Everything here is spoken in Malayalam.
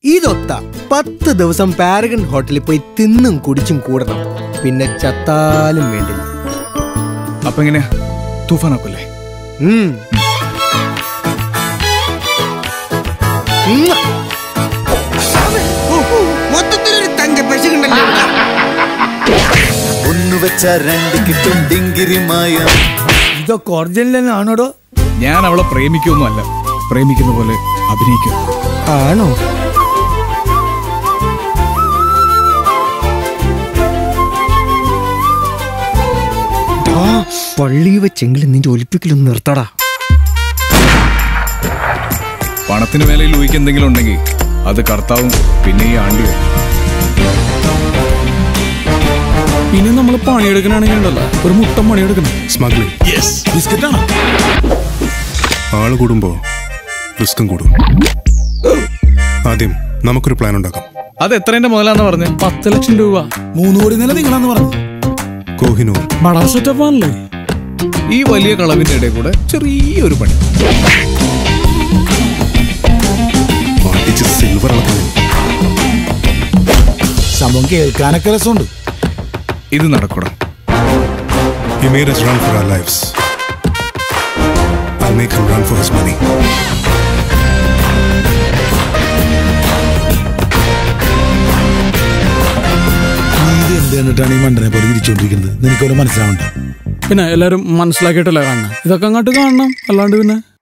ഇതൊത്ത പത്ത് ദിവസം പാരഗൺ ഹോട്ടലിൽ പോയി തിന്നും കുടിച്ചും കൂടണം പിന്നെ ചത്താലും വേണ്ടില്ല അപ്പൊ എങ്ങനെയാ തൂഫാനാക്കല്ലേ ഉം. ഉം. ഓ, ഓ, മൊത്തത്തിലൊരു തങ്ക പശുണ്ടല്ലോ ഒന്ന് വെച്ച രണ്ട് കിട്ടും ഡിങ്കിരിമായ ഇതൊക്കെ ഒറിജിനൽ തന്നെയാണോടോ ഞാൻ അവളെ പ്രേമിക്കൊന്നും അല്ല പ്രേമിക്കുന്ന പോലെ അഭിനയിക്കും ആണോ ആ, പള്ളി വെച്ചെങ്കിലും നിന്റെ ഒലിപ്പിക്കലൊന്ന് നിർത്തടാ പണത്തിന് മേലെ ലൂയിക്ക് എന്തെങ്കിലും ഉണ്ടെങ്കിൽ അത് കർത്താവും പിന്നെ ഈ ആണ്ടിയും ഇനി നമ്മൾ പണിയെടുക്കണമെങ്കിൽ ഉണ്ടല്ലോ ഒരു മുട്ടം പണിയെടുക്കണം സ്മഗ്ലിംഗ് ബിസ്ക്കറ്റാണ് ആള് കൂടുമ്പോ റിസ്ക്കും കൂടും ആദ്യം നമുക്കൊരു പ്ലാൻ ഉണ്ടാക്കാം അത് എത്രേന്റെ മുതലാന്ന് പറഞ്ഞ് പത്ത് ലക്ഷം രൂപ മൂന്ന് കോടി നില നിങ്ങളാന്ന് പറഞ്ഞു കോഹിനൂർ ബടാ സെറ്റപ്പ് ആണല്ലേ ഈ വലിയ കളവിന്റെ ഇടയിൽ കൂടെ ചെറിയൊരു പണി അടിച്ച് സിൽവർ അളക്കണം സംഭവം കേൾക്കാനൊക്കെ രസമുണ്ട് ഇത് നടക്കണം He made us run for our lives. I'll make him run for his money. നീ ഇത് എന്ത് കണ്ടിട്ടാണ് ഈ മണ്ടനെ പോലെ ഇരിച്ചോണ്ടിരിക്കുന്നത് നിനക്കൊരു മനസ്സിലാവണ്ട പിന്നെ എല്ലാരും മനസ്സിലാക്കിയിട്ടല്ല കാണണം ഇതൊക്കെ അങ്ങോട്ട് കാണണം അല്ലാണ്ട് പിന്നെ